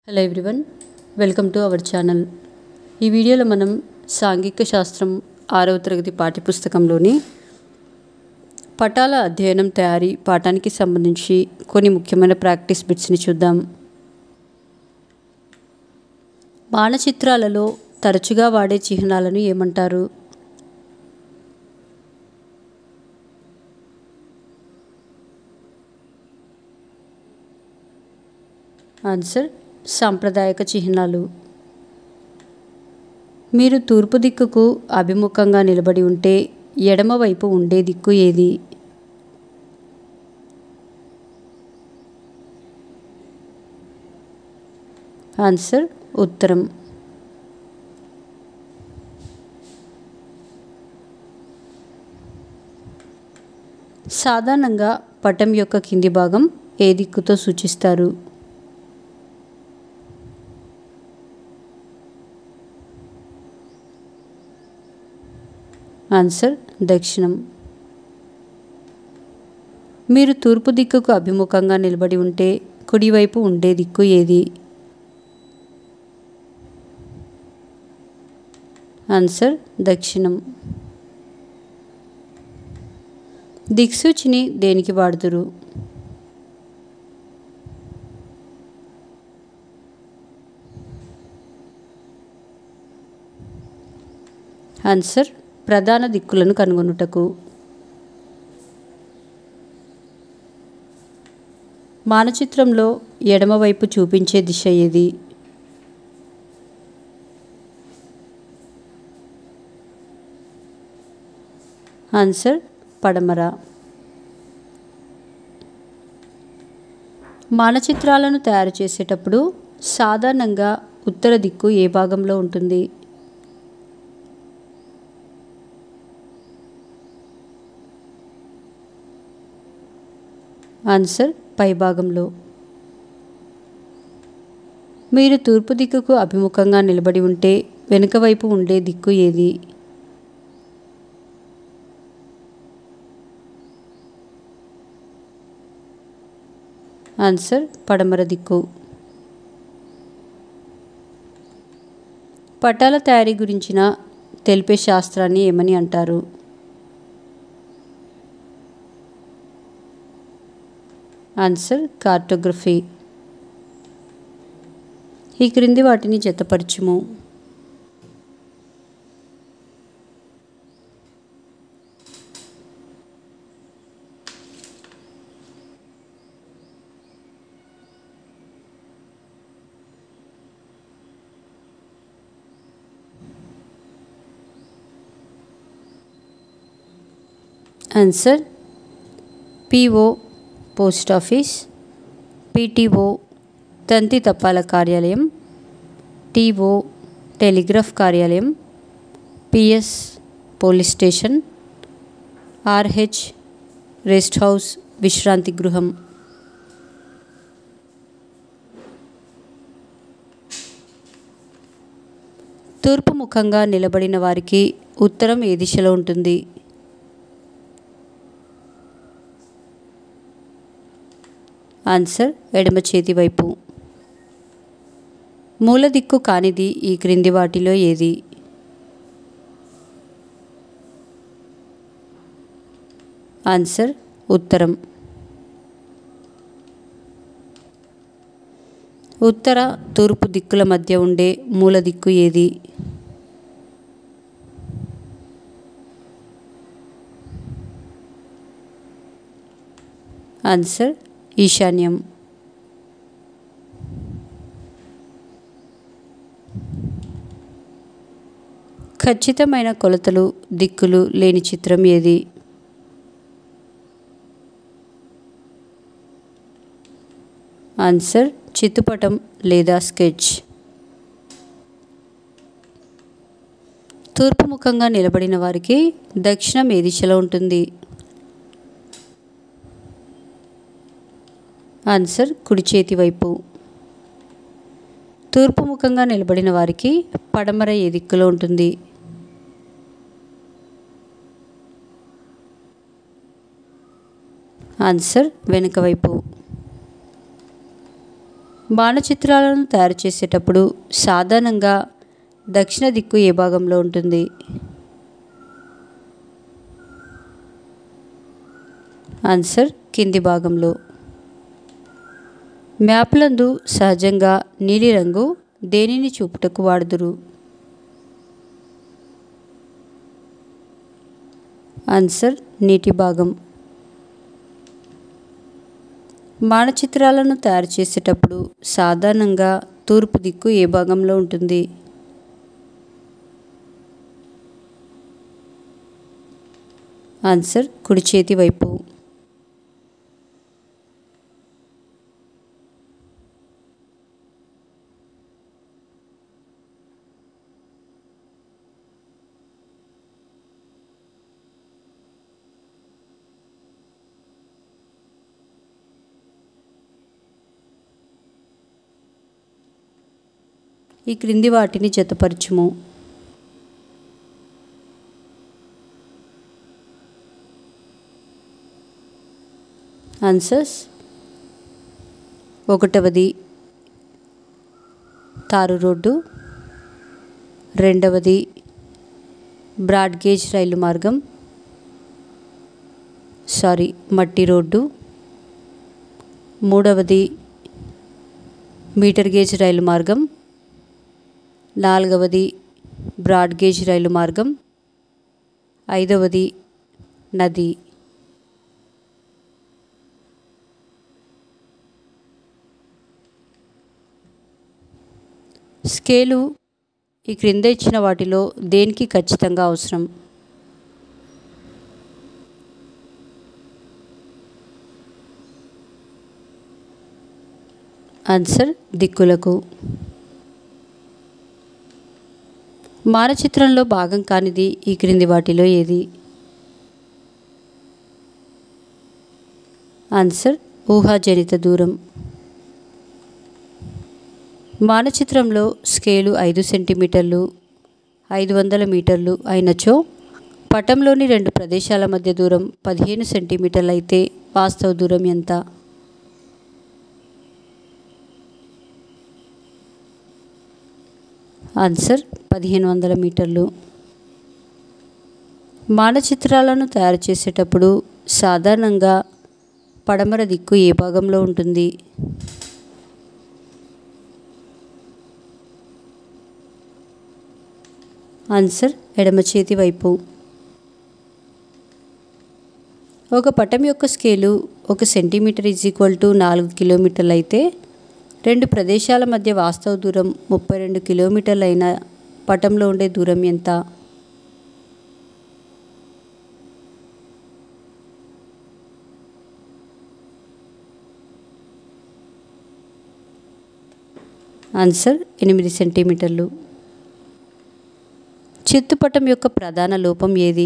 hello everyone welcome to our channel ఈ వీడియోలో మనం సాంఘిక శాస్త్రం ఆరవ తరగతి పాఠ్యపుస్తకంలోని పటాల అధ్యయనం తయారీ పాఠానికి సంబంధించి కొన్ని ముఖ్యమైన ప్రాక్టీస్ బిట్స్ని చూద్దాం బాణచిత్రాలలో తరచుగా వాడే చిహ్నాలను ఏమంటారు ఆన్సర్ సాంప్రదాయక చిహ్నాలు మీరు తూర్పు దిక్కుకు అభిముఖంగా నిలబడి ఉంటే ఎడమవైపు ఉండే దిక్కు ఏది ఆన్సర్ ఉత్తరం సాధారణంగా పటం యొక్క కింది భాగం ఏ దిక్కుతో సూచిస్తారు ఆన్సర్ దక్షిణం మీరు తూర్పు దిక్కుకు అభిముఖంగా నిలబడి ఉంటే కుడివైపు ఉండే దిక్కు ఏది ఆన్సర్ దక్షిణం దిక్సూచిని దేనికి వాడుతురు ఆన్సర్ ప్రధాన దిక్కులను కనుగొనుటకు మానచిత్రంలో ఎడమవైపు చూపించే దిశ ఏది ఆన్సర్ పడమర మానచిత్రాలను తయారు చేసేటప్పుడు సాధారణంగా ఉత్తర దిక్కు ఏ భాగంలో ఉంటుంది ఆన్సర్ పైభాగంలో మీరు తూర్పు దిక్కుకు అభిముఖంగా నిలబడి ఉంటే వెనుక వైపు ఉండే దిక్కు ఏది ఆన్సర్ పడమర దిక్కు పటాల తయారీ గురించిన తెలిపే శాస్త్రాన్ని ఏమని అంటారు ఆన్సర్ కార్టోగ్రఫీ ఈ క్రింది వాటిని జతపరచుము answer PO post office PTO తంతి తపాల కార్యాలయం టీఓ టెలిగ్రాఫ్ కార్యాలయం PS police station RH rest house విశ్రాంతి గృహం తూర్పు ముఖంగా నిలబడిన వారికి ఉత్తరం ఏ దిశలో ఉంటుంది ఆన్సర్ ఎడమ చేతి వైపు మూల దిక్కు కానిది ఈ క్రింది వాటిలో ఏది ఆన్సర్ ఉత్తరం ఉత్తర తూర్పు దిక్కుల మధ్య ఉండే మూల దిక్కు ఏది ఆన్సర్ ఈశాన్యం ఖచ్చితమైన కొలతలు దిక్కులు లేని చిత్రం ఏది ఆన్సర్ చిత్తుపటం లేదా స్కెచ్ తూర్పు ముఖంగా నిలబడిన వారికి దక్షిణం ఏ దిశలో ఉంటుంది ఆన్సర్ కుడి చేతి వైపు తూర్పు ముఖంగా నిలబడిన వారికి పడమర ఏ దిక్కులో ఉంటుంది ఆన్సర్ వెనుక వైపు బాణచిత్రాలను తయారు చేసేటప్పుడు సాధారణంగా దక్షిణ దిక్కు ఏ భాగంలో ఉంటుంది ఆన్సర్ కింది భాగంలో మ్యాప్లందు సహజంగా నీలిరంగు దేనిని చూపుటకు వాడుదురు ఆన్సర్ నీటి భాగం మానచిత్రాలను తయారు చేసేటప్పుడు సాధారణంగా తూర్పు దిక్కు ఏ భాగంలో ఉంటుంది ఆన్సర్ కుడి చేతి వైపు ఈ క్రింది వాటిని జతపరచుము ఆన్సర్స్ ఒకటవది తారు రోడ్డు రెండవది బ్రాడ్ గేజ్ రైలు మార్గం సారీ మట్టి రోడ్డు మూడవది మీటర్ గేజ్ రైలు మార్గం నాలుగవది బ్రాడ్ గేజ్ రైలు మార్గం ఐదవది నది స్కేలు ఈ క్రింద ఇచ్చిన వాటిలో దేనికి ఖచ్చితంగా అవసరం ఆన్సర్ దిక్కులకు మానచిత్రంలో భాగం కానిది ఈ క్రింది వాటిలో ఏది ఆన్సర్ ఊహాజనిత దూరం మానచిత్రంలో స్కేలు ఐదు సెంటీమీటర్లు ఐదు వందల మీటర్లు అయినచో పటంలోని రెండు ప్రదేశాల మధ్య దూరం పదిహేను సెంటీమీటర్లు అయితే వాస్తవ దూరం ఎంత ఆన్సర్ పదిహేను వందల మీటర్లు మానచిత్రాలను తయారు చేసేటప్పుడు సాధారణంగా పడమర దిక్కు ఏ భాగంలో ఉంటుంది ఆన్సర్ ఎడమ చేతి వైపు ఒక పటం యొక్క స్కేలు ఒక సెంటీమీటర్ ఈజ్ ఈక్వల్ టు నాలుగు కిలోమీటర్లు అయితే రెండు ప్రదేశాల మధ్య వాస్తవ దూరం ముప్పై రెండు కిలోమీటర్లు అయిన పటంలో ఉండే దూరం ఎంత ఆన్సర్ ఎనిమిది సెంటీమీటర్లు చిత్తుపటం యొక్క ప్రధాన లోపం ఏది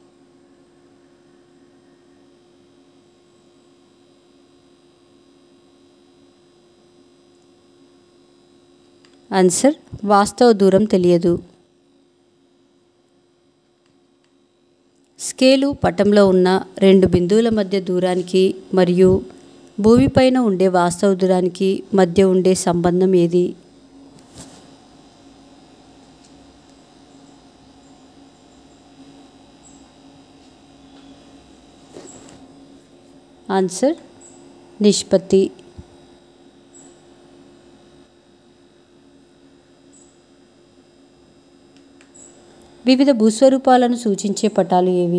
ఆన్సర్ వాస్తవ దూరం తెలియదు స్కేలు పటంలో ఉన్న రెండు బిందువుల మధ్య దూరానికి మరియు భూమిపైన ఉండే వాస్తవ దూరానికి మధ్య ఉండే సంబంధం ఏది ఆన్సర్ నిష్పత్తి వివిధ భూస్వరూపాలను సూచించే పటాలు ఏవి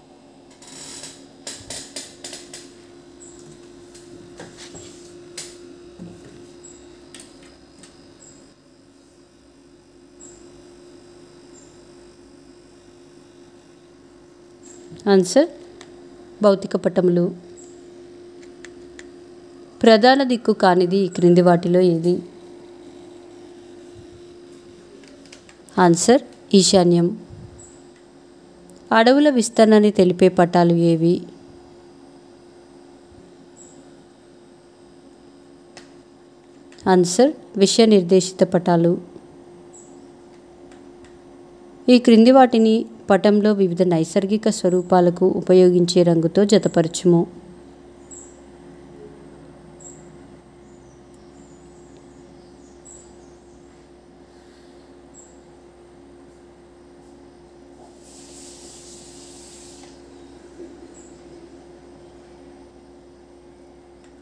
ఆన్సర్ భౌతిక పటములు ప్రధాన దిక్కు కానిది ఈ క్రింది వాటిలో ఏది ఆన్సర్ ఈశాన్యం అడవుల విస్తరణని తెలిపే పటాలు ఏవి ఆన్సర్ విషయ నిర్దేశిత పటాలు ఈ క్రింది వాటిని పటంలో వివిధ నైసర్గిక స్వరూపాలకు ఉపయోగించే రంగుతో జతపరచుము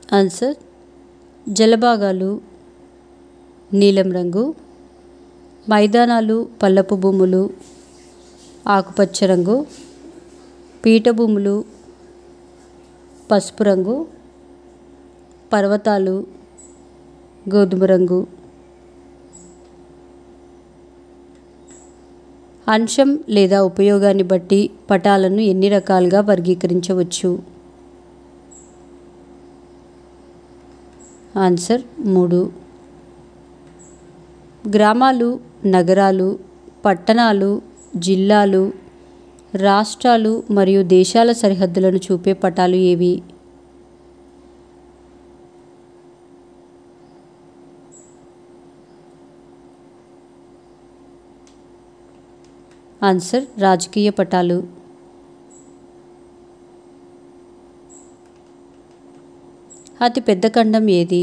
ఆన్సర్ జలభాగాలు నీలం రంగు మైదానాలు పల్లపు భూములు ఆకుపచ్చ రంగు పీఠభూములు పసుపు రంగు పర్వతాలు గోధుమ రంగు అంశం లేదా ఉపయోగాన్ని బట్టి పటాలను ఎన్ని రకాలుగా వర్గీకరించవచ్చు ఆన్సర్ మూడు గ్రామాలు నగరాలు పట్టణాలు జిల్లాలు రాష్ట్రాలు మరియు దేశాల సరిహద్దులను చూపే పటాలు ఏవి ఆన్సర్ రాజకీయ పటాలు అతి పెద్ద ఖండం ఏది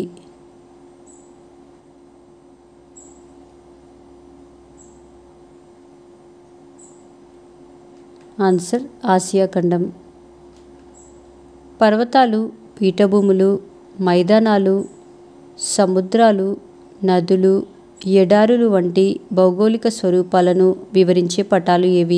ఆన్సర్ ఆసియా ఖండం పర్వతాలు పీఠభూములు మైదానాలు సముద్రాలు నదులు ఎడారులు వంటి భౌగోళిక స్వరూపాలను వివరించే పటాలు ఏవి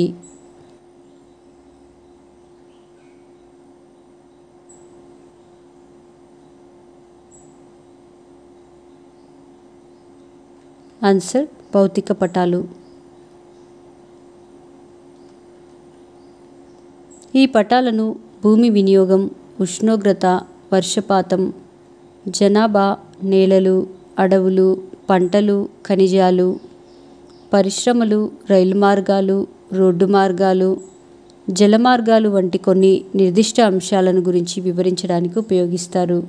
ఆన్సర్ భౌతిక పటాలు ఈ పటాలను భూమి వినియోగం ఉష్ణోగ్రత వర్షపాతం జనాభా నేలలు అడవులు పంటలు ఖనిజాలు పరిశ్రమలు రైలు మార్గాలు రోడ్డు మార్గాలు జల మార్గాలు వంటి కొన్ని నిర్దిష్ట అంశాలను గురించి వివరించడానికి ఉపయోగిస్తారు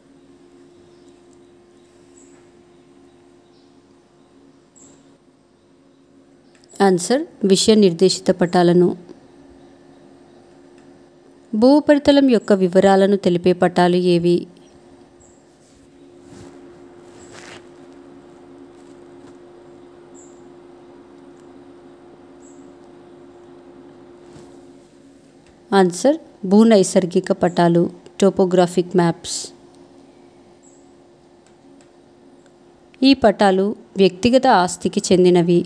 ఆన్సర్ విషయ నిర్దేశిత పటాలను భూ ఉపరితలం యొక్క వివరాలను తెలిపే పటాలు ఏవి ఆన్సర్ భూ నైసర్గిక పటాలు టోపోగ్రాఫిక్ మ్యాప్స్ ఈ పటాలు వ్యక్తిగత ఆస్తికి చెందినవి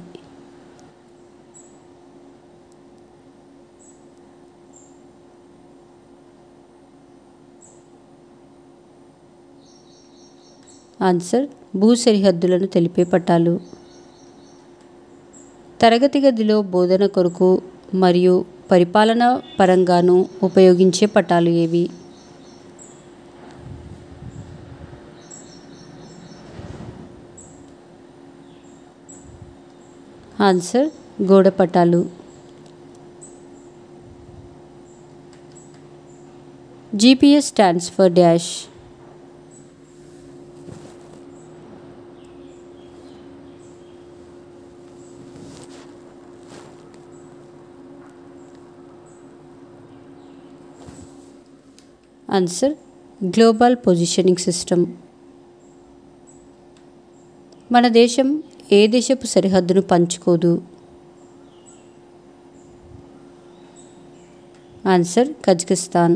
ఆన్సర్ భూ సరిహద్దులను తెలిపే పటాలు తరగతి గదిలో బోధన కొరకు మరియు పరిపాలన పరంగాను ఉపయోగించే పటాలు ఏవి ఆన్సర్ గోడ పటాలు GPS stands for dash answer global positioning system మన దేశం ఏ దేశపు సరిహద్దును పంచుకోదు ఆన్సర్ కజకిస్తాన్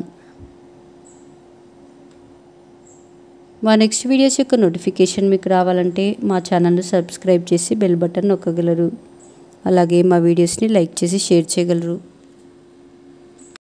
మా నెక్స్ట్ వీడియోస్ యొక్క నోటిఫికేషన్ మీకు రావాలంటే మా ఛానల్ను సబ్స్క్రైబ్ చేసి బెల్ బటన్ నొక్కగలరు అలాగే మా వీడియోస్ని లైక్ చేసి షేర్ చేయగలరు